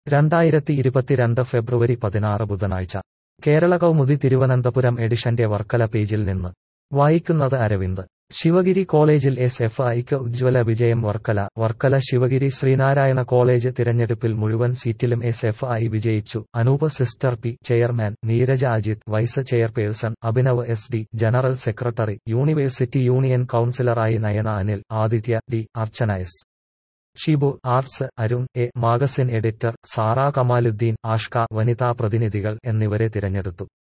രണ്ടായിരത്തി ഇരുപത്തിരണ്ട് ഫെബ്രുവരി പതിനാറ് ബുധനാഴ്ച കേരള കൗമുദി തിരുവനന്തപുരം എഡിഷന്റെ വർക്കല പേജിൽ നിന്ന് വായിക്കുന്നത് അരവിന്ദ് ശിവഗിരി കോളേജിൽ എസ് എഫ് ഐക്ക് ഉജ്ജ്വല വിജയം വർക്കല വർക്കല ശിവഗിരി ശ്രീനാരായണ കോളേജ് തിരഞ്ഞെടുപ്പിൽ മുഴുവൻ സീറ്റിലും എസ് എഫ് ഐ വിജയിച്ചു Anoop sister P chairman Neeraja Ajith vice chairperson Abhinav S D general secretary university union കൌൺസിലറായി Nayana Anil Aditya D Archana S Shibu arts Arun A magazine editor Sara Kamaludeen Ashka വനിതാ പ്രതിനിധികൾ എന്നിവരെ തിരഞ്ഞെടുത്തു